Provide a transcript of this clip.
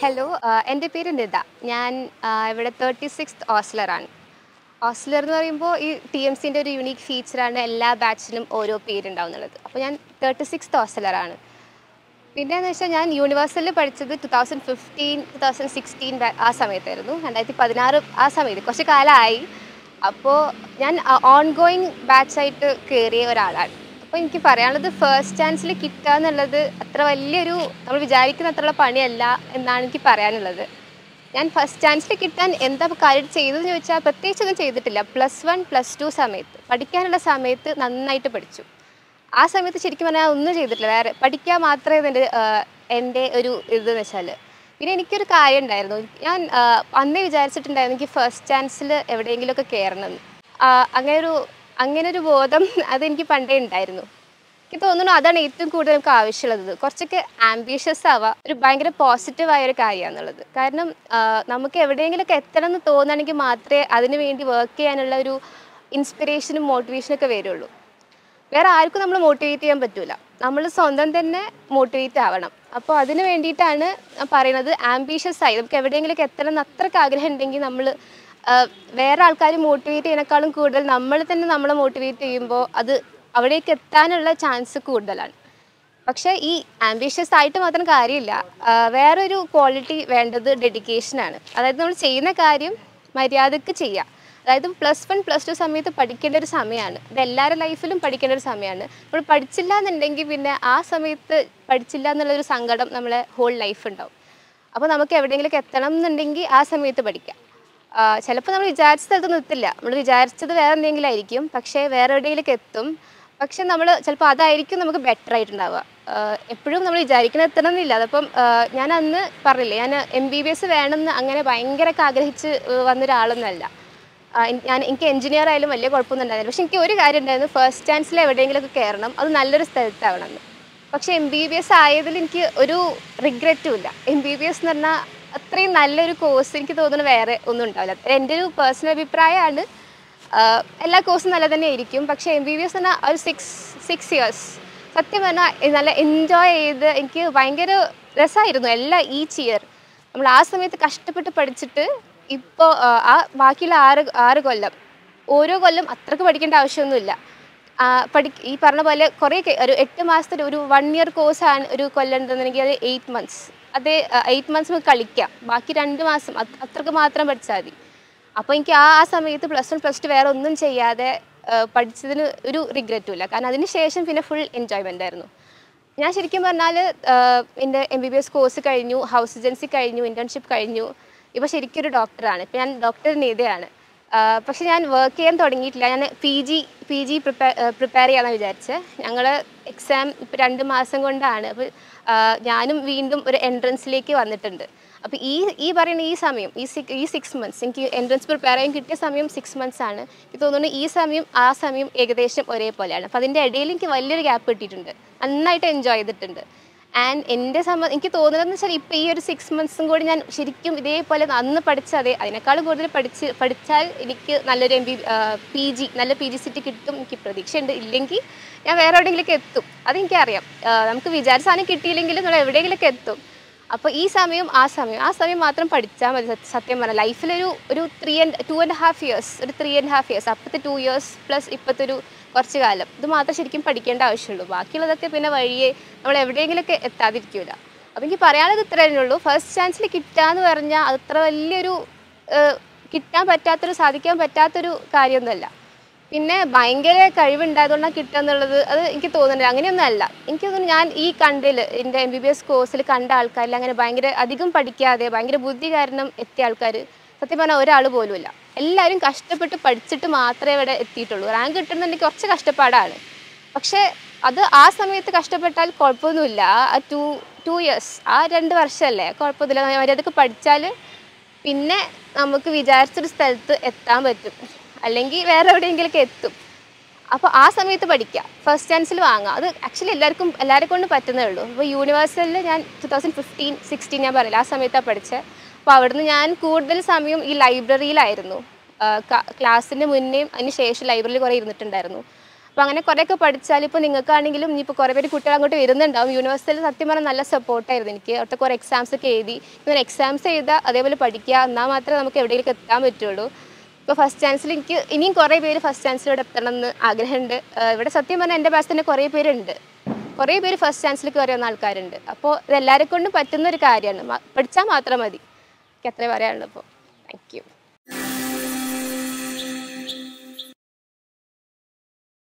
Hello എൻ്റെ പേര് നിത ഞാൻ ആ, ഇവിടെ തേർട്ടി സിക്സ് ഓസ്ലറാണ് ഓസ്ലർ എന്ന് പറയുമ്പോൾ ഈ ടി എം സിൻ്റെ ഒരു യുണീക്ക് ഫീച്ചറാണ് എല്ലാ ബാച്ചിനും ഓരോ പേരുണ്ടാവും എന്നുള്ളത് അപ്പോൾ ഞാൻ തേർട്ടി സിക്സ് ഓസ്ലറാണ് പിന്നെ എന്ന് വെച്ചാൽ ഞാൻ യൂണിവേഴ്സലിൽ പഠിച്ചത് two thousand fifteen two thousand sixteen ആ സമയത്തായിരുന്നു രണ്ടായിരത്തി പതിനാറ് ആ സമയത്ത് കുറച്ച് കാലമായി അപ്പോൾ ഞാൻ ഓൺ ഗോയിങ് ബാച്ചായിട്ട് കയറിയ ഒരാളാണ് അപ്പോൾ എനിക്ക് പറയാനുള്ളത് ഫസ്റ്റ് ചാൻസിൽ കിട്ടുക എന്നുള്ളത് അത്ര വലിയൊരു നമ്മൾ വിചാരിക്കുന്ന അത്രയുള്ള പണിയല്ല എന്നാണ് എനിക്ക് പറയാനുള്ളത് ഞാൻ ഫസ്റ്റ് ചാൻസിൽ കിട്ടാൻ എന്താ കാര്യം ചെയ്തതെന്ന് ചോദിച്ചാൽ പ്രത്യേകിച്ചൊന്നും ചെയ്തിട്ടില്ല പ്ലസ് വൺ പ്ലസ് ടു സമയത്ത് പഠിക്കാനുള്ള സമയത്ത് നന്നായിട്ട് പഠിച്ചു ആ സമയത്ത് ശരിക്കും പറഞ്ഞാൽ ഒന്നും ചെയ്തിട്ടില്ല വേറെ പഠിക്കാൻ മാത്രമേ എൻ്റെ എൻ്റെ ഒരു ഇതെന്ന് വെച്ചാൽ പിന്നെ എനിക്കൊരു കാര്യം ഉണ്ടായിരുന്നു ഞാൻ ആ, അന്നേ വിചാരിച്ചിട്ടുണ്ടായിരുന്നു എനിക്ക് ഫസ്റ്റ് ചാൻസിൽ എവിടെയെങ്കിലുമൊക്കെ കയറണം എന്ന്. ആ, അങ്ങനെ ഒരു അങ്ങനെ ഒരു ബോധം അതെനിക്ക് പണ്ടേ ഉണ്ടായിരുന്നു എനിക്ക് തോന്നുന്നു അതാണ് ഏറ്റവും കൂടുതൽ നമുക്ക് ആവശ്യമുള്ളത് കുറച്ചൊക്കെ ആംബിഷ്യസ് ആവുക ഒരു ഭയങ്കര പോസിറ്റീവായ ഒരു കാര്യമാണെന്നുള്ളത് കാരണം ആ, നമുക്ക് എവിടെയെങ്കിലുമൊക്കെ എത്തണം എന്ന് തോന്നുകയാണെങ്കിൽ മാത്രമേ അതിന് വേണ്ടി വർക്ക് ചെയ്യാനുള്ള ഒരു ഇൻസ്പിറേഷനും മോട്ടിവേഷനും ഒക്കെ വരുള്ളൂ വേറെ ആർക്കും നമ്മൾ മോട്ടിവേറ്റ് ചെയ്യാൻ പറ്റൂല നമ്മൾ സ്വന്തം തന്നെ മോട്ടിവേറ്റ് ആവണം അപ്പോൾ അതിന് വേണ്ടിയിട്ടാണ് ഞാൻ പറയുന്നത് ആംബീഷ്യസ് ആയി നമുക്ക് എവിടെയെങ്കിലുമൊക്കെ എത്തണം എന്ന് അത്രയ്ക്ക് ആഗ്രഹം ഉണ്ടെങ്കിൽ നമ്മൾ വേറെ ആൾക്കാർ മോട്ടിവേറ്റ് ചെയ്യുന്നതിനേക്കാളും കൂടുതൽ നമ്മൾ തന്നെ നമ്മളെ മോട്ടിവേറ്റ് ചെയ്യുമ്പോൾ അത് അവിടേക്ക് എത്താനുള്ള ചാൻസ് കൂടുതലാണ് പക്ഷേ ഈ ആംബിഷ്യസ് ആയിട്ട് മാത്രം കാര്യമില്ല ആ, വേറൊരു ക്വാളിറ്റി വേണ്ടത് ഡെഡിക്കേഷനാണ് അതായത് നമ്മൾ ചെയ്യുന്ന കാര്യം മര്യാദക്ക് ചെയ്യുക അതായത് പ്ലസ് വൺ പ്ലസ് ടു സമയത്ത് പഠിക്കേണ്ട ഒരു സമയമാണ് ഇത് എല്ലാവരുടെ ലൈഫിലും പഠിക്കേണ്ട ഒരു സമയമാണ് നമ്മൾ പഠിച്ചില്ല എന്നുണ്ടെങ്കിൽ പിന്നെ ആ സമയത്ത് പഠിച്ചില്ല എന്നുള്ളൊരു സങ്കടം നമ്മളെ ഹോൾ ലൈഫ് ഉണ്ടാവും അപ്പോൾ നമുക്ക് എവിടെയെങ്കിലുമൊക്കെ എത്തണം എന്നുണ്ടെങ്കിൽ ആ സമയത്ത് പഠിക്കാം ചിലപ്പോൾ നമ്മൾ വിചാരിച്ച സ്ഥലത്ത് നിർത്തില്ല നമ്മൾ വിചാരിച്ചത് വേറെ എന്തെങ്കിലും ആയിരിക്കും പക്ഷേ വേറെ എവിടെയെങ്കിലൊക്കെ എത്തും പക്ഷെ നമ്മൾ ചിലപ്പോൾ അതായിരിക്കും നമുക്ക് ബെറ്റർ ആയിട്ടുണ്ടാവുക എപ്പോഴും നമ്മൾ വിചാരിക്കുന്ന എത്തണം എന്നില്ല അതപ്പം ആഹ് ഞാൻ അന്ന് പറഞ്ഞില്ലേ ഞാൻ എം ബി ബി എസ് വേണമെന്ന് അങ്ങനെ ഭയങ്കരമൊക്കെ ആഗ്രഹിച്ച് ഏഹ് വന്ന ഒരാളൊന്നുമല്ല ആഹ് എൻ- ഞാൻ എനിക്ക് എഞ്ചിനീയർ ആയാലും വലിയ കുഴപ്പമൊന്നും ഉണ്ടായിരുന്നില്ല പക്ഷെ എനിക്ക് ഒരു കാര്യം ഉണ്ടായിരുന്നു ഫസ്റ്റ് ചാൻസിൽ എവിടെയെങ്കിലുമൊക്കെ കയറണം അത് നല്ലൊരു സ്ഥലത്താവണം എന്ന് പക്ഷെ എം ബി ബി എസ് ആയതിൽ എനിക്ക് ഒരു റിഗ്രറ്റും ഇല്ല എം ബി ബി എസ് എന്ന് പറഞ്ഞാൽ അത്രയും നല്ലൊരു കോഴ്സ് എനിക്ക് തോന്നുന്നു വേറെ ഒന്നും ഉണ്ടാവില്ല എൻ്റെ ഒരു പേഴ്സണൽ അഭിപ്രായമാണ് ആഹ് എല്ലാ കോഴ്സും നല്ല തന്നെ ആയിരിക്കും പക്ഷേ എം ബി ബി എസ് പറഞ്ഞാൽ ഒരു സിക്സ് സിക്സ് ഇയേഴ്സ് സത്യം പറഞ്ഞാൽ നല്ല എൻജോയ് ചെയ്ത് എനിക്ക് ഭയങ്കര രസമായിരുന്നു എല്ലാ ഈച്ച് ഇയർ നമ്മൾ ആ സമയത്ത് കഷ്ടപ്പെട്ട് പഠിച്ചിട്ട് ഇപ്പോൾ ആ ബാക്കിയുള്ള ആറ് ആറ് കൊല്ലം ഓരോ കൊല്ലം അത്രക്ക് പഠിക്കേണ്ട ആവശ്യമൊന്നുമില്ല ആ, പഠി ഈ പറഞ്ഞ പോലെ കുറേ കെ- ഒരു എട്ട് മാസത്തെ ഒരു വൺ ഇയർ കോഴ്സാണ് ഒരു കൊല്ലം ഉണ്ടെന്നുണ്ടെങ്കിൽ അത് എയ്റ്റ് മന്ത്സ് അത് എയ്റ്റ് മന്ത്സ് നമുക്ക് കളിക്കാം ബാക്കി രണ്ട് മാസം അത് അത്രക്ക് മാത്രം പഠിച്ചാൽ മതി അപ്പോൾ എനിക്ക് ആ ആ സമയത്ത് പ്ലസ് വൺ പ്ലസ് ടു വേറെ ഒന്നും ചെയ്യാതെ ആ, പഠിച്ചതിന് ഒരു റിഗ്രറ്റും ഇല്ല കാരണം അതിന് ശേഷം പിന്നെ ഫുൾ എൻജോയ്മെൻ്റ് ആയിരുന്നു ഞാൻ ശരിക്കും പറഞ്ഞാൽ എൻ്റെ M B B S course കഴിഞ്ഞു ഹൗസ് ഏജൻസി കഴിഞ്ഞു ഇൻറ്റേൺഷിപ്പ് കഴിഞ്ഞു ഇപ്പോൾ ശരിക്കും ഒരു ഡോക്ടറാണ് ഇപ്പോൾ ഞാൻ ഡോക്ടർ നീതയാണ് പക്ഷെ ഞാൻ വർക്ക് ചെയ്യാൻ തുടങ്ങിയിട്ടില്ല ഞാൻ P G P G prepare prepare ചെയ്യാമെന്ന് വിചാരിച്ചത് ഞങ്ങൾ എക്സാം ഇപ്പോൾ രണ്ട് മാസം കൊണ്ടാണ് അപ്പോൾ ഞാനും വീണ്ടും ഒരു എൻട്രൻസിലേക്ക് വന്നിട്ടുണ്ട് അപ്പോൾ ഈ ഈ പറയുന്ന ഈ സമയം ഈ സിക്സ് ഈ സിക്സ് മന്ത്സ് എനിക്ക് എൻട്രൻസ് പ്രിപ്പയർ ചെയ്യാൻ കിട്ടിയ സമയം സിക്സ് മന്ത്സ് ആണ് എനിക്ക് തോന്നുന്നു ഈ സമയം ആ സമയം ഏകദേശം ഒരേപോലെയാണ് അപ്പോൾ അതിൻ്റെ ഇടയിൽ എനിക്ക് വലിയൊരു ഗ്യാപ്പ് കിട്ടിയിട്ടുണ്ട് നന്നായിട്ട് എൻജോയ് ചെയ്തിട്ടുണ്ട് ആൻഡ് എൻ്റെ സംബന്ധം എനിക്ക് തോന്നുന്നതെന്ന് വെച്ചാൽ ഇപ്പോൾ ഈ ഒരു സിക്സ് മന്ത്സും കൂടി ഞാൻ ശരിക്കും ഇതേപോലെ അന്ന് പഠിച്ച അതേ അതിനേക്കാളും കൂടുതൽ പഠിച്ച് പഠിച്ചാൽ എനിക്ക് നല്ലൊരു എം ബി പി ജി നല്ല പി ജി സിറ്റ് കിട്ടും എനിക്ക് പ്രതീക്ഷയുണ്ട് ഇല്ലെങ്കിൽ ഞാൻ വേറെ എവിടെയെങ്കിലുമൊക്കെ എത്തും അതെനിക്കറിയാം ആ, നമുക്ക് വിചാരിച്ച സാധനം കിട്ടിയില്ലെങ്കിലും നമ്മൾ എവിടെയെങ്കിലുമൊക്കെ എത്തും അപ്പോൾ ഈ സമയം ആ സമയം ആ സമയം മാത്രം പഠിച്ചാൽ മതി സത്യ- സത്യം പറഞ്ഞാൽ ലൈഫിലൊരു ഒരു three and two and half years ഒരു ത്രീ ആൻഡ് ഹാഫ് ഇയേഴ്സ് അപ്പോഴത്തെ ടു ഇയേഴ്സ് പ്ലസ് ഇപ്പോഴത്തെ ഒരു കുറച്ച് കാലം ഇത് മാത്രം ശരിക്കും പഠിക്കേണ്ട ആവശ്യമുള്ളൂ ബാക്കിയുള്ളതൊക്കെ പിന്നെ വഴിയെ നമ്മൾ എവിടെയെങ്കിലുമൊക്കെ എത്താതിരിക്കില്ല അപ്പോൾ എനിക്ക് പറയാനുള്ളത് ഇത്ര തന്നെ ഉള്ളൂ ഫസ്റ്റ് ചാൻസിൽ കിട്ടാന്ന് പറഞ്ഞാൽ അത് അത്ര വലിയൊരു ഏഹ്, കിട്ടാൻ പറ്റാത്തൊരു സാധിക്കാൻ പറ്റാത്തൊരു കാര്യമൊന്നുമല്ല പിന്നെ ഭയങ്കര കഴിവുണ്ടായതുകൊണ്ടാണ് കിട്ടുക എന്നുള്ളത് അത് എനിക്ക് തോന്നുന്നില്ല അങ്ങനെയൊന്നും അല്ല എനിക്ക് തോന്നുന്നു ഞാൻ ഈ കണ്ടിൽ എൻ്റെ എം ബി ബി എസ് കോഴ്സിൽ കണ്ട ആൾക്കാരിൽ അങ്ങനെ ഭയങ്കര അധികം പഠിക്കാതെ ഭയങ്കര ബുദ്ധി കാരണം എത്തിയ ആൾക്കാർ സത്യം പറഞ്ഞാൽ ഒരാൾ പോലുമില്ല എല്ലാവരും കഷ്ടപ്പെട്ട് പഠിച്ചിട്ട് മാത്രമേ ഇവിടെ എത്തിയിട്ടുള്ളൂ റാങ്ക് കിട്ടുന്നുണ്ടെങ്കിൽ കുറച്ച് കഷ്ടപ്പാടാണ് പക്ഷേ അത് ആ സമയത്ത് കഷ്ടപ്പെട്ടാൽ കുഴപ്പമൊന്നുമില്ല ആ ടു ടു ഇയേഴ്സ് ആ രണ്ട് വർഷമല്ലേ കുഴപ്പമൊന്നുമില്ല മര്യാദക്ക് പഠിച്ചാൽ പിന്നെ നമുക്ക് വിചാരിച്ചൊരു സ്ഥലത്ത് എത്താൻ പറ്റും അല്ലെങ്കിൽ വേറെ എവിടെയെങ്കിലുമൊക്കെ എത്തും അപ്പോൾ ആ സമയത്ത് പഠിക്കുക ഫസ്റ്റ് ചാൻസിൽ വാങ്ങുക അത് ആക്ച്വലി എല്ലാവർക്കും എല്ലാവരെ കൊണ്ടും പറ്റുന്നേ ഉള്ളൂ അപ്പോൾ യൂണിവേഴ്സലിൽ ഞാൻ ടു തൗസൻഡ് ഫിഫ്റ്റീൻ സിക്സ്റ്റീൻ ഞാൻ പറയില്ല ആ സമയത്താണ് പഠിച്ചത് അപ്പോൾ അവിടുന്ന് ഞാൻ കൂടുതൽ സമയം ഈ ലൈബ്രറിയിലായിരുന്നു ക്ലാസ്സിന് മുന്നേയും അതിന് ശേഷം ലൈബ്രറിയിൽ കുറേ ഇരുന്നിട്ടുണ്ടായിരുന്നു അപ്പോൾ അങ്ങനെ കുറേയൊക്കെ പഠിച്ചാൽ ഇപ്പോൾ നിങ്ങൾക്കാണെങ്കിലും ഇനിയിപ്പോൾ കുറേ പേര് കുട്ടികൾ അങ്ങോട്ട് വരുന്നുണ്ടാവും യൂണിവേഴ്സിറ്റിയിൽ സത്യം പറഞ്ഞാൽ നല്ല സപ്പോർട്ടായിരുന്നു എനിക്ക് അവിടുത്തെ കുറേ എക്സാംസ് ഒക്കെ എഴുതി ഇങ്ങനെ എക്സാംസ് എഴുതുക അതേപോലെ പഠിക്കുക എന്നാൽ മാത്രമേ നമുക്ക് എവിടെയെങ്കിലും എത്താൻ പറ്റുള്ളൂ ഇപ്പോൾ ഫസ്റ്റ് ചാൻസിൽ എനിക്ക് ഇനിയും കുറേ പേര് ഫസ്റ്റ് ചാൻസിലൂടെ എത്തണം എന്ന് ആഗ്രഹമുണ്ട് ആഹ് ഇവിടെ സത്യം പറഞ്ഞാൽ എൻ്റെ ബാച്ച് തന്നെ കുറേ പേരുണ്ട് കുറേ പേര് ഫസ്റ്റ് ചാൻസിൽ കയറി വന്ന ആൾക്കാരുണ്ട് അപ്പോൾ ഇത് എല്ലാവരെ കൊണ്ടും പറ്റുന്ന ഒരു കാര്യമാണ് പഠിച്ചാൽ മാത്രം മതി എനിക്ക് അത്രേ പറയാനുള്ളൂ അപ്പോൾ താങ്ക് യു